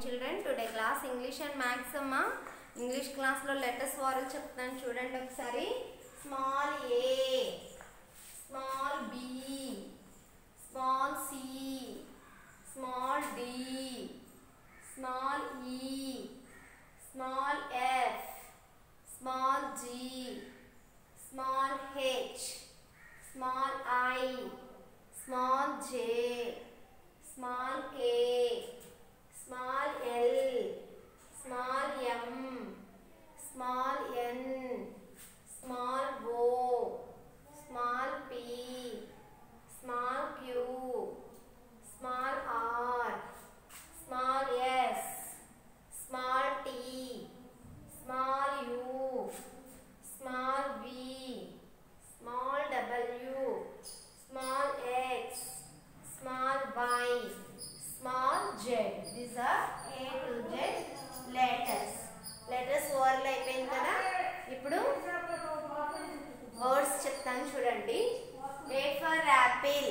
Children today class English and maths అమ్మా English క్లాస్లో letters వారు చెప్తాను చూడండి ఒకసారి small a small b small c small d small e small f small g small h small i small j small k, small l, small m, small n, small o, small p, small q, small r, small s, small t, small u, small v, small w, small x, small y, small z. These are A to Z letters. Letters ఓవర్లు అయిపోయింది కదా ఇప్పుడు words చెప్తాను చూడండి a for apple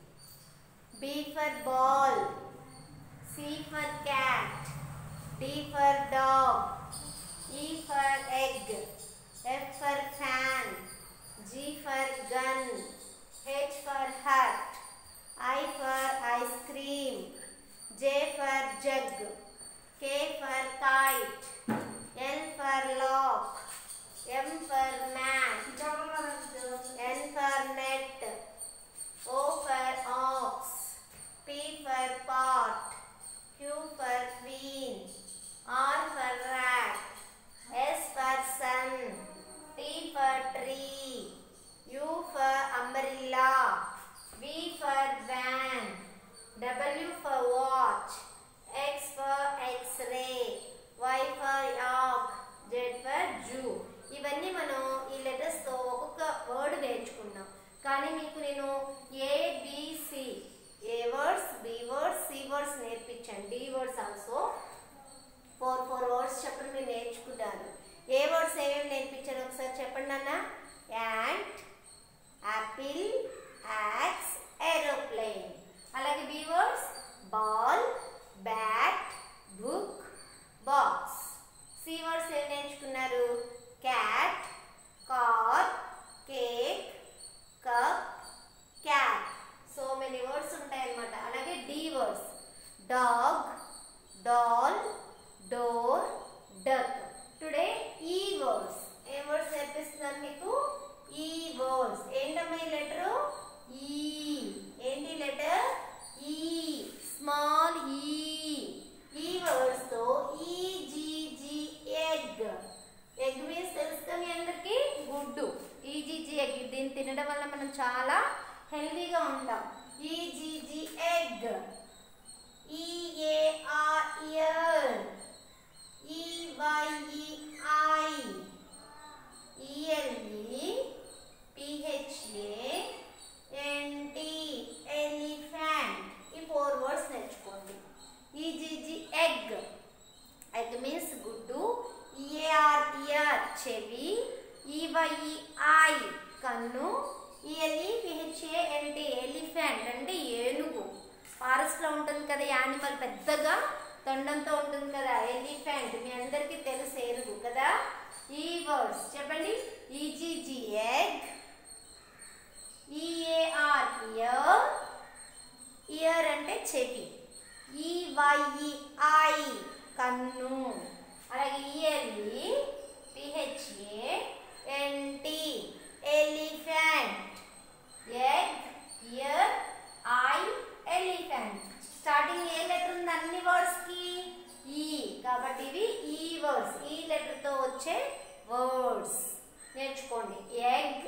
b for ball c for cat d for dog e for egg f for fan g for gun h for hut I for ice cream, J for jug, K for kite, L for lock, M for mat, N for net, O for ox, P for pot, Q for queen, R for rat, S for sun, T for tree, U for umbrella, V for van, W for watch, X for X-ray, Y for yak, Z for Jew. ఇవన్నీ మనం ఈ లెటర్స్తో ఒక్కొక్క word నేర్చుకున్నాం కానీ మీకు నేను A B C A words B words C words నేర్పించాను D words also four four words చెప్పండి మీరు నేర్చుకున్నారు ఏ వర్డ్స్ ఏమేమి నేర్పించాను ఒకసారి చెప్పండి అన్న యాంట్ యాపిల్ యాక్స్ ఏరోప్లేన్ అలాగే B words ball bat book box C words ఏం నేర్చుకున్నారు cat car cake cup cat so many words ఉంటాయన్నమాట అలాగే D words dog doll door duck today E words ఏ వర్డ్స్ నేర్పిస్తున్నారు మీకు ఈ వర్డ్స్ ఏంటమ్మా ఈ లెటరు ఈ ఏంటి లెటర్ ఈ స్మాల్ ఈ ఈ వర్డ్స్ తో E G G egg egg means తెలుస్తా మీ అందరికి గుడ్డు ఈ జీ జీ ఎగ్ దీన్ని తినడం వల్ల మనం చాలా హెల్దీగా ఉంటాం ఈ G G egg E A R ear E Y E eye E L E P H A N T elephant E four words నేర్చుకోండి ఈజీజీ ఎగ్ ఎగ్ మీన్స్ గుడ్డు ఈఏఆర్ ఇయర్ చెవి ఈవైఈ ఐ కన్ను ఈఎల్ఈ పిహెచ్ఏ ఎన్టి ఎలిఫెంట్ అంటే ఏనుగు ఫారెస్ట్లో ఉంటుంది కదా యానిమల్ పెద్దగా తొండంతో ఉంటుంది కదా ఎలిఫెంట్ మీ అందరికీ తెలుసు ఏనుగు కదా ఈ వర్డ్స్ చెప్పండి E G G egg E A R ear ear అంటే చెవి ఈవైఈఐ కన్ను అలాగే E L E P H A N T elephant egg ear eye elephant starting ఏ లెటర్ ఉంది అన్ని వర్డ్స్కి ఈ కాబట్టి ఇవి ఈ వర్డ్స్ ఈ లెటర్తో వచ్చే వర్డ్స్ నేర్చుకోండి ఎగ్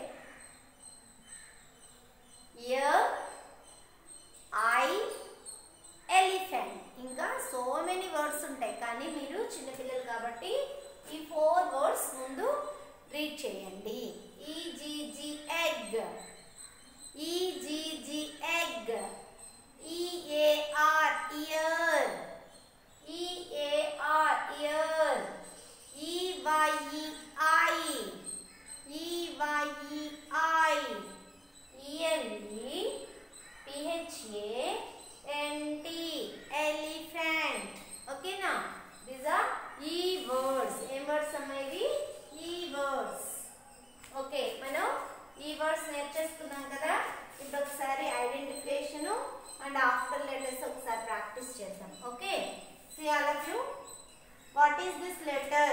ఇయర్ ఐ ఎలిఫెంట్ ఇంకా సో మెనీ వర్డ్స్ ఉంటాయి కానీ మీరు చిన్నపిల్లలు కాబట్టి ఈ ఫోర్ వర్డ్స్ ముందు రీడ్ చేయండి E G G egg E G G egg E A R ear E A R ear E Y E eye E Y E eye E L E P H A N T elephant ఓకేనా వాట్ ఈస్ దిస్ లెటర్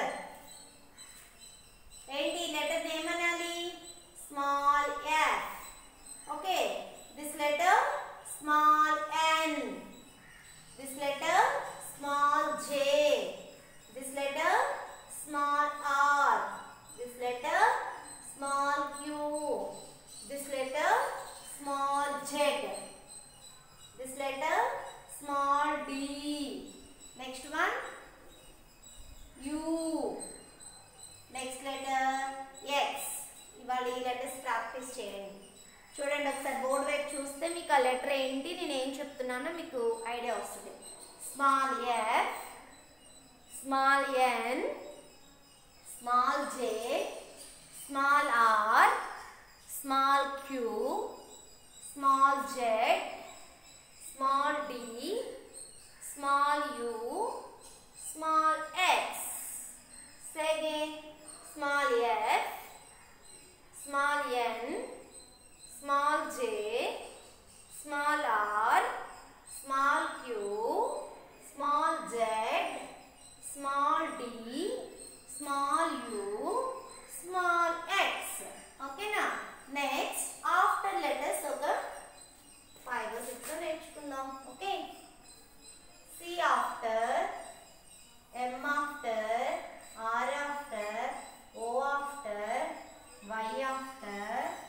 ఏంటి లెటర్ ఏమనాలి small f okay this letter small n this letter small j this letter small r this letter small q this letter small z this letter small d next one u next letter x ఇవాళ ఈ letters practice చేయండి చూడండి ఒకసారి board వైపు చూస్తే మీకు ఆ letter ఏంటి నేను ఏం చెప్తున్నానో మీకు ఐడియా వస్తుంది small f small n small j small r small q small z small d small u small x Say again. Small f, small n, small j, small r, small q, small z, small d, small u, small x. Okay na? Next, after letters ఒక five or six నేర్చుకుందాం okay C after M after R after O after Y after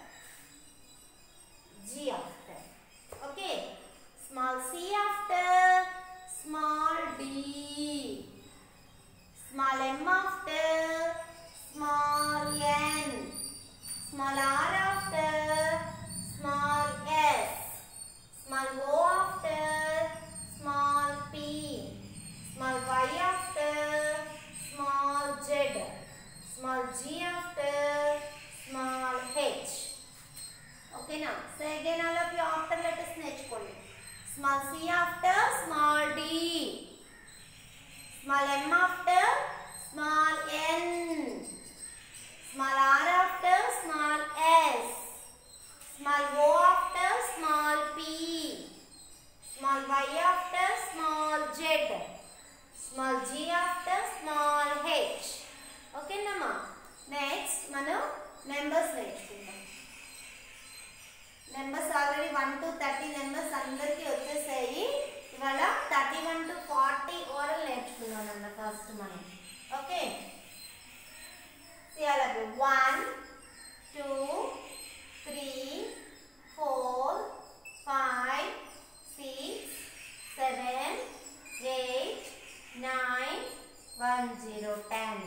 G after okay small c after small d small m after small n small r after small s small o after small p small y after small z small g after small h ఓకేనా so again all of you after letters నేర్చుకోండి small c after small d small m after small n small r after small s small o after small p small y after small z small g after small h ఓకేనమ్మా next మనం numbers నేర్చుకుందాం numbers already one to thirty numbers అందరికీ వచ్చేసాయి ఇవాళ thirty one to forty oral నేర్చుకున్నాం అన్న first మనం okay అలాగే one two three four five six seven eight nine one zero ten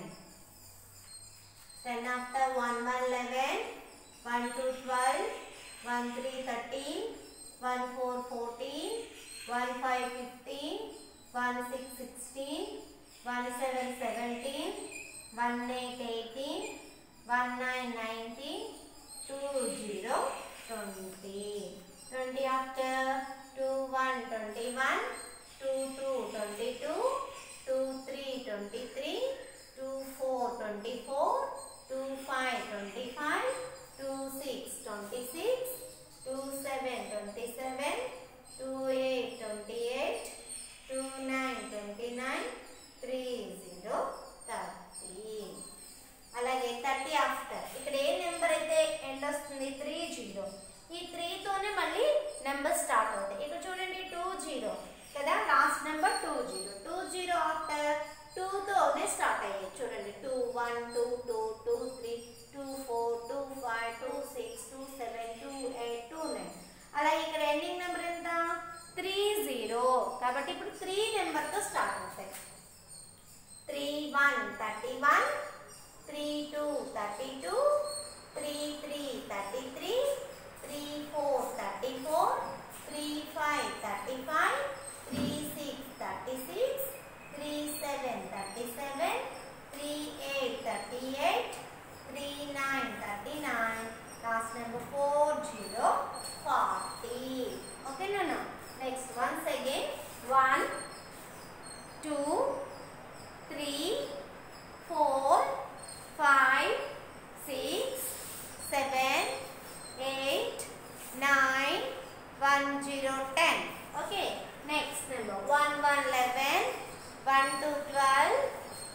ten after one one eleven one two twelve one three thirteen one four fourteen one five fifteen one six sixteen one seven seventeen one eight eighteen one nine nineteen two zero twenty twenty after two one twenty one two two twenty two two three twenty three two four twenty four two five twenty five two six twenty six two seven twenty seven two eight twenty eight two nine twenty nine three zero thirty అలాగే thirty after ఇక్కడ ఏ number అయితే end వస్తుంది three zero ఈ త్రీతోనే మళ్ళీ number start అవుతాయి ఇక్కడ చూడండి టూ జీరో కదా last number two zero two zero after టూతోనే స్టార్ట్ అయ్యాయి చూడండి two one two two two three two four two five two six two seven two eight two nine అలా ఇక్కడ ఎండింగ్ నెంబర్ ఎంత త్రీ జీరో కాబట్టి ఇప్పుడు three నెంబర్తో start అవుతాయి three one thirty one three two thirty two three three thirty three three four thirty four three five thirty five three six thirty six three seven thirty seven three eight thirty eight three nine thirty nine last number four zero forty ఓకేనా next once again one two three four five six seven eight nine one zero ten okay next number one one eleven one two twelve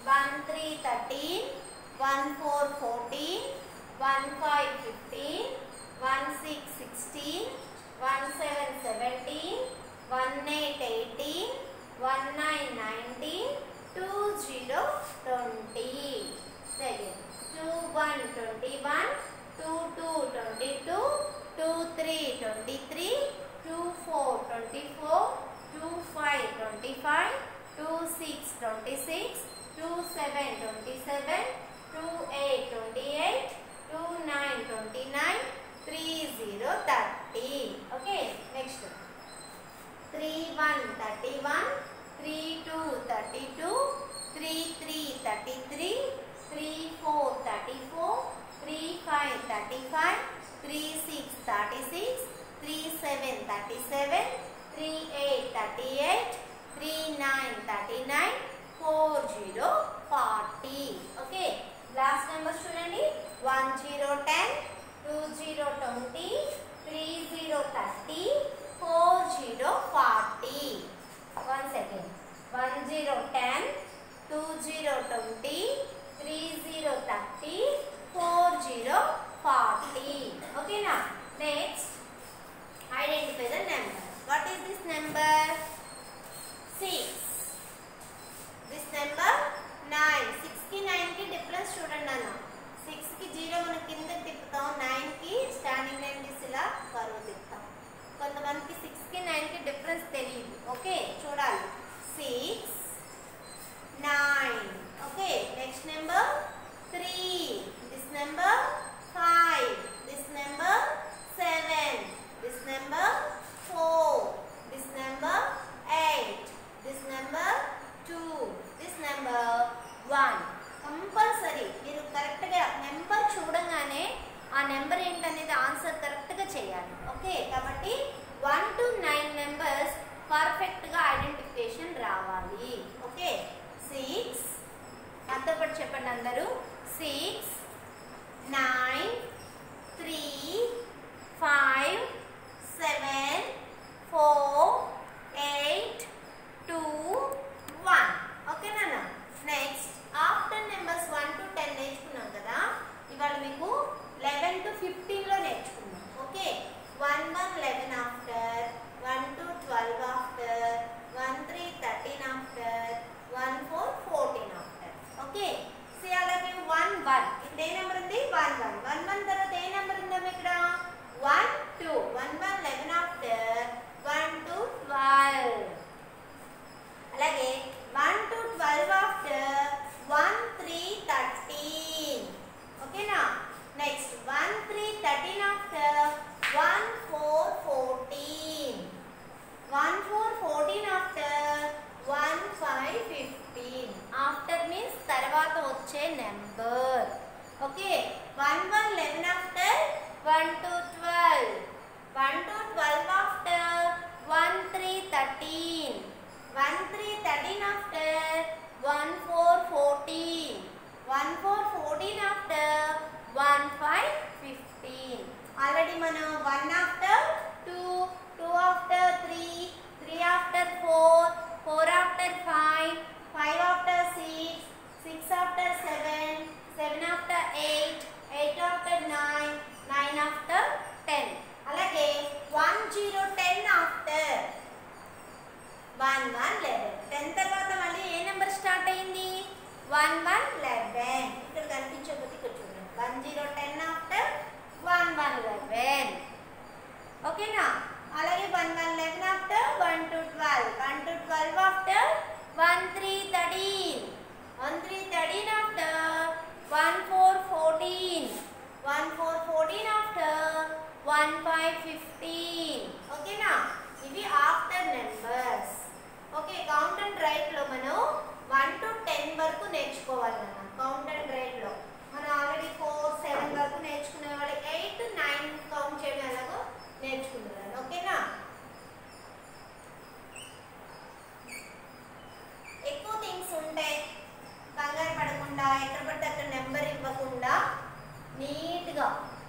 one three thirteen one four fourteen one five fifteen one six sixteen one seven seventeen one eight eighteen one nine nineteen two zero twenty second two one twenty one two two twenty two two three twenty three two four twenty four two five twenty five two six twenty six two seven twenty seven two eight twenty eight two nine twenty nine three zero thirty okay next three one thirty one three two thirty two three three thirty three three four thirty four three five thirty five three six thirty six three seven thirty seven three eight thirty eight three nine thirty nine four zero forty okay last number చూడండి one zero ten two zero twenty three zero thirty four zero forty one second one zero ten two zero twenty three zero thirty four zero forty ఓకేనా next identify the number what is this number six this number nine సిక్స్కి నైన్కి difference చూడండి అన్న సిక్స్కి zero మనం కింద తిప్పుతాం నైన్కి standing line తీసి ఇలా కరువు తిప్పుతాం కొంతమందికి సిక్స్కి నైన్కి డిఫరెన్స్ తెలియదు ఓకే చూడాలి six nine okay next number three this number five this number seven this number four this number eight this number two this number one compulsory మీరు కరెక్ట్గా నెంబర్ చూడగానే ఆ నెంబర్ ఏంటనేది ఆన్సర్ కరెక్ట్గా చేయాలి ఓకే కాబట్టి వన్ టు నైన్ నెంబర్స్ పర్ఫెక్ట్గా identification రావాలి ఓకే సిక్స్ నాతో పాటు చెప్పండి అందరూ six nine three five seven four eight two one ఓకేనా next after numbers one to ten నేర్చుకున్నాం కదా ఇవాళ మీకు లెవెన్ టు ఫిఫ్టీన్లో నేర్చుకున్నాం okay one one eleven after one two twelve after one three thirteen after one four fourteen after okay see అలాగే one one ఇక్కడ ఏ నెంబర్ ఉంది వన్ వన్ వన్ వన్ తర్వాత ఏ నెంబర్ ఉందాం ఇక్కడ one two one one eleven after one two twelve అలాగే one two twelve after one three thirteen ఓకేనా next one three thirteen after one four fourteen one four fourteen after one five fifteen after means తర్వాత వచ్చే number okay one one eleven after one two twelve one two twelve after one three thirteen one three thirteen after one four fourteen one four fourteen after one five fifteen already మనం one after two two after three three after four four after five five after six six after seven seven after eight eight after nine nine after ten అలాగే one zero ten after one one eleven ten తర్వాత మళ్ళీ ఏ number start అయింది one one eleven ఇక్కడ కనిపించకపోతే ఇక్కడ చూడండి one zero ten after one one eleven ఓకేనా అలాగే one one eleven after one two twelve one two twelve after one three thirteen one three thirteen after one four fourteen one four fourteen after one five fifteen ఓకేనా ఇవి after numbers okay count and రైట్లో మనం one to ten వరకు నేర్చుకోవాలి మనం count and రైట్లో మనం already four seven వరకు నేర్చుకునే వాళ్ళు ఎయిట్ నైన్ కౌంట్ చేయడం ఎలాగో నేర్చుకున్నారు ఓకేనా ఎక్కువ థింగ్స్ ఉంటాయి కంగారు పడకుండా ఎక్కడ పడితే అక్కడ నెంబర్ ఇవ్వకుండా నీట్గా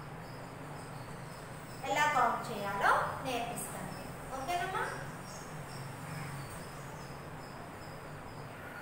ఎలా కౌంట్ చేయాలో నేర్పిస్తాను ఓకేనమ్మా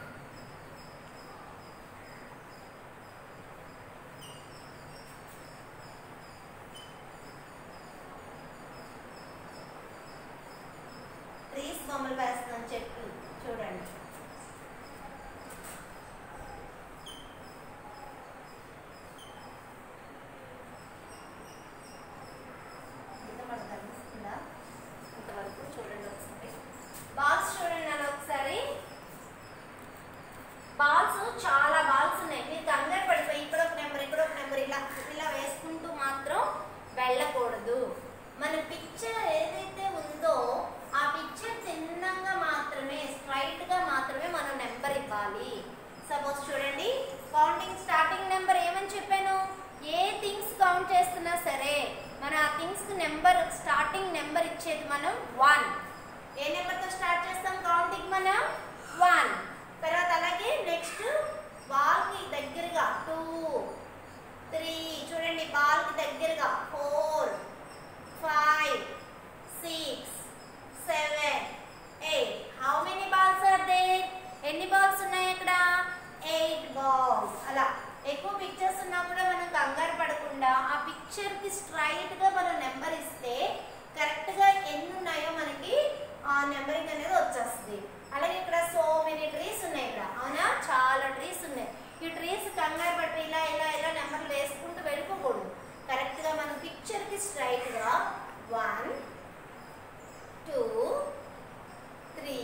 చాలా బాల్స్ ఉన్నాయి మీరు కంగారు పడిపోయి ఇక్కడ ఒక నెంబర్ ఇక్కడ ఒక నెంబర్ ఇలా ఇలా వేసుకుంటూ మాత్రం వెళ్ళకూడదు మన పిక్చర్ ఏదైతే ఉందో ఆ పిక్చర్ చిన్నంగా మాత్రమే స్ట్రైట్ గా మాత్రమే మనం నెంబర్ ఇవ్వాలి సపోజ్ చూడండి కౌంటింగ్ స్టార్టింగ్ నెంబర్ ఏమని చెప్పాను ఏ థింగ్స్ కౌంట్ చేస్తున్నా సరే మన ఆ థింగ్స్ నెంబర్ స్టార్టింగ్ నెంబర్ ఇచ్చేది మనం వన్ ఏ నెంబర్తో స్టార్ట్ చేస్తాం కౌంటింగ్ మనం వన్ తర్వాత అలాగే నెక్స్ట్ బాల్కి దగ్గరగా టూ త్రీ చూడండి బాల్కి దగ్గరగా four five six seven eight how many balls are there ఎన్ని బాల్స్ ఉన్నాయి ఇక్కడ ఎయిట్ బాల్స్ అలా ఎక్కువ పిక్చర్స్ ఉన్నా కూడా మనం కంగారు పడకుండా ఆ పిక్చర్ కి స్ట్రైట్ గా మనం నెంబర్ ఇస్తే కరెక్ట్ గా ఎన్ని ఉన్నాయో మనకి ఆ నెంబరింగ్ అనేది వచ్చేస్తుంది అలాగే ఇక్కడ సో మెనీ ట్రీస్ ఉన్నాయి ఇక్కడ అవునా చాలా ట్రీస్ ఉన్నాయి ఈ ట్రీస్ కంగారు పట్టి ఇలా ఇలా ఇలా నెంబర్లు వేసుకుంటూ వెళ్ళిపోకూడదు కరెక్ట్ గా మనం పిక్చర్ కి స్ట్రైట్ గా one two three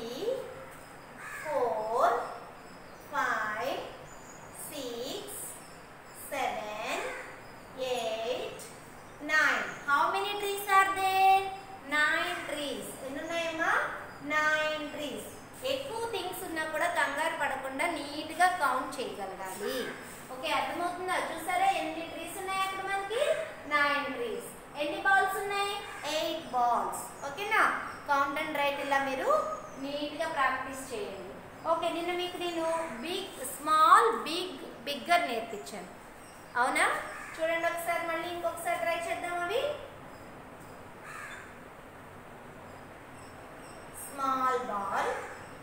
four five six seven eight nine how many trees are there nine trees ఎన్ని ఉన్నాయమ్మా నైన్ ట్రీస్ ఎక్కువ థింగ్స్ ఉన్నా కూడా కంగారు పడకుండా నీట్ గా కౌంట్ చేయగలగాలి ఓకే అర్థమవుతుందా చూసారా ఎన్ని ట్రీస్ ఉన్నాయి అక్కడ మనకి నైన్ ట్రీస్ ఎన్ని బాల్స్ ఉన్నాయి ఎయిట్ బాల్స్ ఓకేనా కౌంట్ అండ్ రైట్ ఇలా మీరు నీట్ గా ప్రాక్టీస్ చేయండి ఓకే నిన్న మీకు నేను బిగ్ స్మాల్ బిగ్ బిగ్గర్ నేర్పించాను అవునా చూడండి ఒకసారి మళ్ళీ ఇంకొకసారి ట్రై చేద్దాం అవి small ball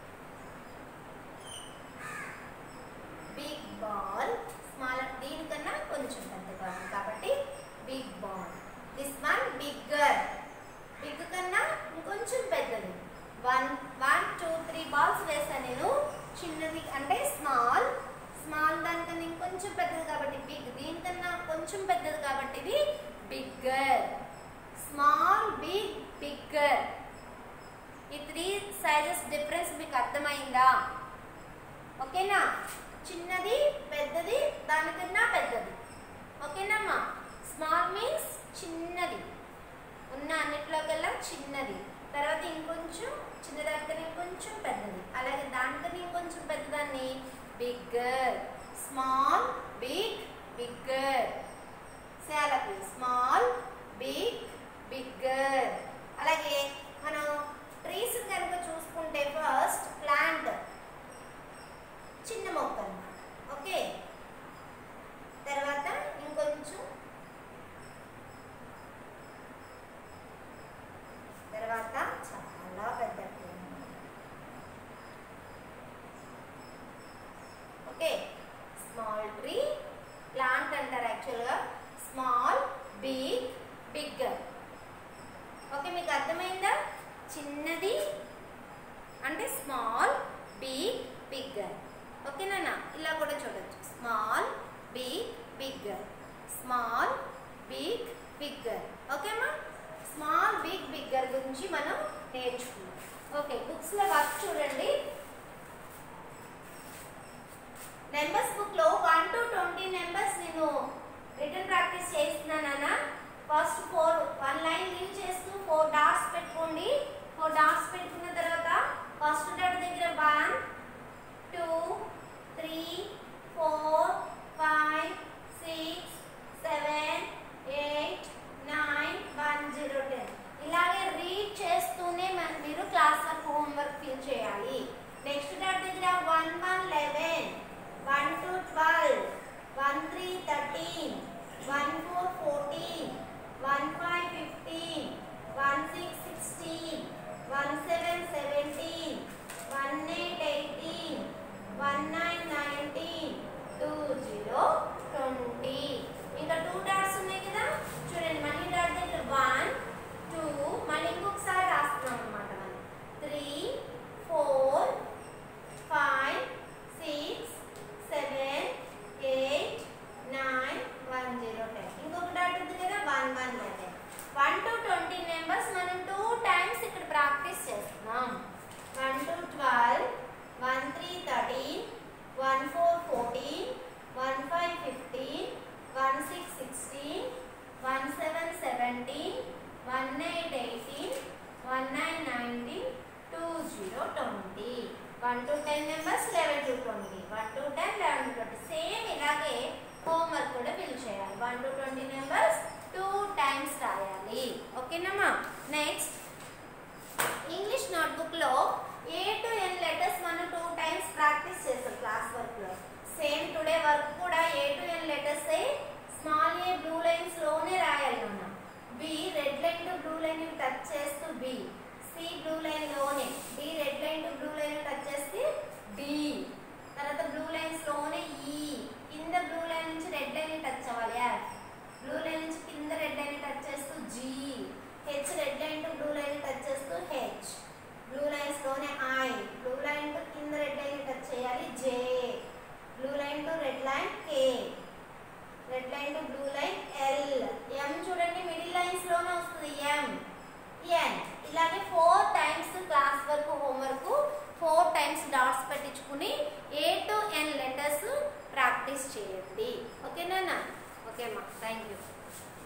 big ball small దీనికన్నా కొంచెం పెద్దగా ఉంది కాబట్టి big ball this one bigger big కన్నా ఇంకొంచెం పెద్దది one one two three balls వేసాను నేను చిన్నది అంటే స్మాల్ స్మాల్ దానికన్నా ఇంకొంచెం పెద్దది కాబట్టి బిగ్ దీనికన్నా కొంచెం పెద్దది కాబట్టి ఇది బిగ్గర్ స్మాల్ బిగ్ బిగ్గర్ ఈ త్రీ సైజెస్ డిఫరెన్స్ మీకు అర్థమైందా ఓకేనా చిన్నది పెద్దది దానికన్నా పెద్దది ఓకేనమ్మా స్మాల్ మీన్స్ చిన్నది ఉన్న అన్నిట్లోకెల్లా చిన్నది తర్వాత ఇంకొంచెం చిన్నదానికన్నా ఇంకొంచెం పెద్దది అలాగే దానికన్నా ఇంకొంచెం పెద్దదాన్ని బిగ్గర్ స్మాల్ బిగ్ బిగ్గర్ సేలకి స్మాల్ బిగ్ బిగ్గర్ అలాగే మనం ట్రీస్ కనుక చూసుకుంటే ఫస్ట్ ప్లాంట్ చిన్న మొక్క అన్నమాట ఓకే తర్వాత ఇంకొంచెం తర్వాత చాలా పెద్ద tree అన్నమాట. ఓకే స్మాల్ ట్రీ ప్లాంట్ అంటారు యాక్చువల్గా స్మాల్ బిగ్ బిగ్గర్ ఓకే మీకు అర్థమైందా చిన్నది అంటే స్మాల్ బిగ్ బిగ్గర్ ఓకేనా ఇలా కూడా చూడొచ్చు small big bigger small big bigger ఓకేమా స్మాల్ బిగ్ బిగ్గర్ గురించి మనం నేర్చుకున్నాం ఓకే బుక్స్లో వర్క్ చూడండి నెంబర్స్ బుక్ లో వన్ టు ట్వంటీ నెంబర్స్ నేను రిటర్న్ ప్రాక్టీస్ చేస్తున్నానన్నా first four one line leave చేస్తూ ఫోర్ డాట్స్ పెట్టుకోండి ఫోర్ డాట్స్ పెట్టుకున్న తర్వాత ఫస్ట్ డాట్ దగ్గర one two three four five six seven eight nine one zero ten ఇలాగే read చేస్తూనే మన- మీరు క్లాస్ వర్క్ హోంవర్క్ ఫిల్ చేయాలి నెక్స్ట్ డాట్ దగ్గర one one eleven one two twelve one three thirteen one four fourteen one five fifteen one six sixteen one seven seventeen one eight eighteen one nine nineteen two zero twenty ఇంకా two dots ఉన్నాయి కదా చూడండి మళ్ళీ dot దగ్గర one two మళ్ళీ ఇంకొకసారి రాస్తున్నాం అనమాట మనం three four five six seven eight nine one zero ten ఇంకొక డాట్ ఉంది కదా one one eleven one to twenty numbers మనం టూ టైమ్స్ ఇక్కడ ప్రాక్టీస్ చేస్తున్నాం one two twelve one three thirteen one four four one five fifteen one six sixteen one seven seventeen one eight eighteen one nine nineteen two zero twenty one to ten numbers eleven to twenty one to ten eleven to twenty same ఇలాగే homework కూడా fill చేయాలి one to twenty numbers two times రాయాలి ఓకేనమ్మా next English నోట్బుక్లో A to N letters మనం two times practice చేస్తాం class వర్క్లో same today work కూడా A to N letters small A blue lines లోనే రాయాలి మనం B red line to blue line touch చేస్తూ బి సి బ్లూ లైన్ లోనే D red line to blue line touch చేస్తే D తర్వాత blue lines లోనే ఈ కింద బ్లూ లైన్ నుంచి రెడ్ లైన్ టచ్ అవ్వాలి ఎఫ్ బ్లూ లైన్ నుంచి కింద రెడ్ లైన్ టచ్ చేస్తూ G H red line to blue line touch చేస్తూ హెచ్ బ్లూ లైన్స్ లోనే ఐ బ్లూ లైన్ టు కింద రెడ్ లైన్ టచ్ చేయాలి J blue line to red line K red line to blue line L M చూడండి middle lines లోనే వస్తుంది M N ఇలాగే four times class work homework four times dots పెట్టించుకుని A to N letters practice చేయండి ఓకేనా okay అమ్మా thank you